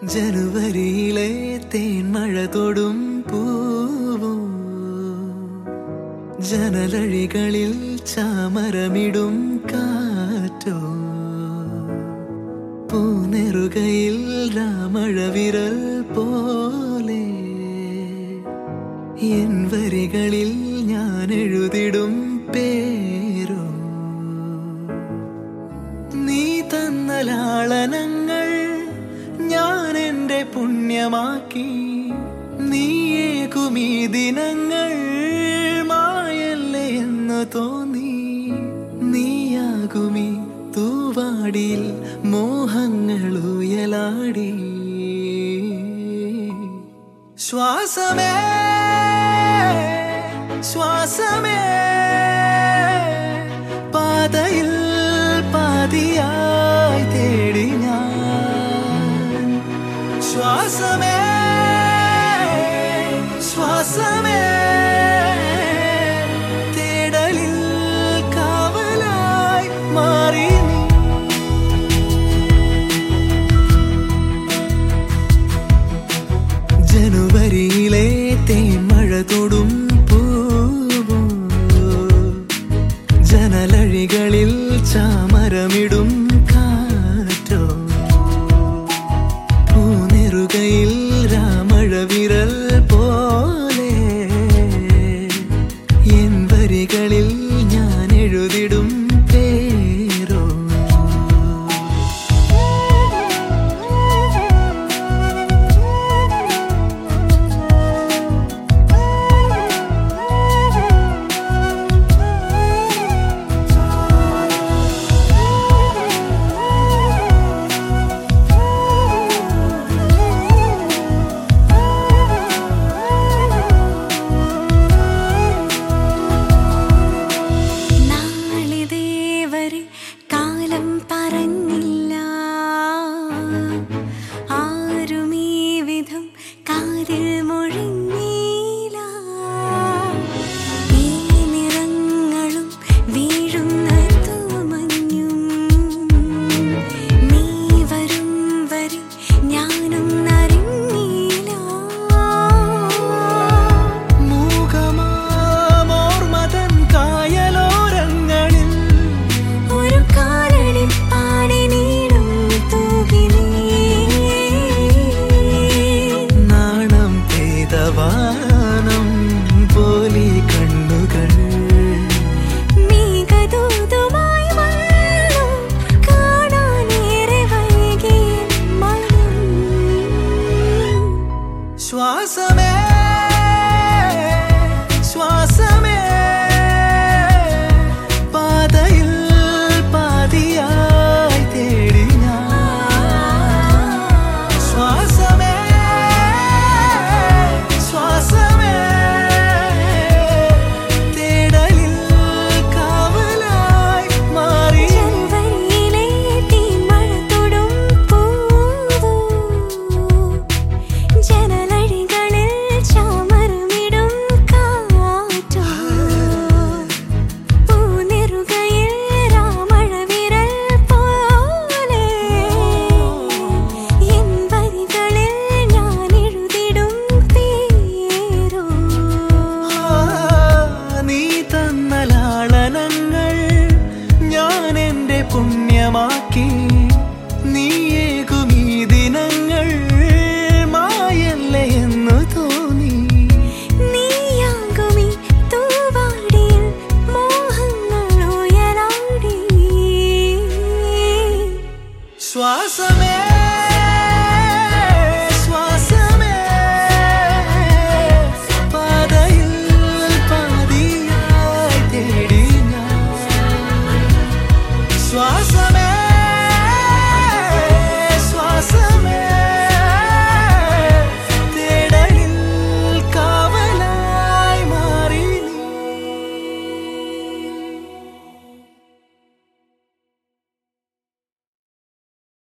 ജനുവരിയിലെ തേൻമഴ തൊടും പൂവോ ജനലഴികളിൽ ചാമരമിടും കാറ്റോ പൂനെറുകയിൽ രാമഴവിരൽ പോലെ എൻ വരികളിൽ ഞാൻ എഴുതിടും പേരോ നീ തന്ന ലാളനങ്ങൾ ഞാൻ എന്റെ പുണ്യമാക്കി നീയേകുമീ ദിനങ്ങൾ മായല്ലേ എന്ന് തോന്നി നീയാകുമീ തൂവാടിയിൽ മോഹങ്ങൾ ഉയലാടി ശ്വാസമേ ശ്വാസമേ പാതയിൽ പാതിയായി തേടി ഞാൻ ശ്വാസമേ ശ്വാസമേ തേടലിൽ കാവലായി മാറി നീ ജനുവരിയിലെ തേൻമഴ തൊടും പൂവോ ജനലഴികളിൽ ചാമരമിടും കാറ്റോ പൂനെറുകയിൽ രാമഴവിരൽ പോലെ എൻ വരികളിൽ ഞാൻ എഴുതിടും പേരോ നാളിതേവരെ കാലം പറഞ്ഞില്ല ആരും ഈ വിധം കാതിൽ മൊഴിഞ്ഞീല ഈ നിറങ്ങളും വീഴുന്ന തൂമഞ്ഞും നീ വരും വരെ ഞാനും അറിഞ്ഞീല മൂകമാമോർമതൻ കായലോരങ്ങളിൽ ഒരു കാലടിപ്പാടി നീടും തൂകിലേ നാണം പെയ്തവാനം പോലി കണ്ണുകൾ മേഘദൂതുമായി വന്നു കാണാനേറെ വൈകി മനം ശ്വാസമേ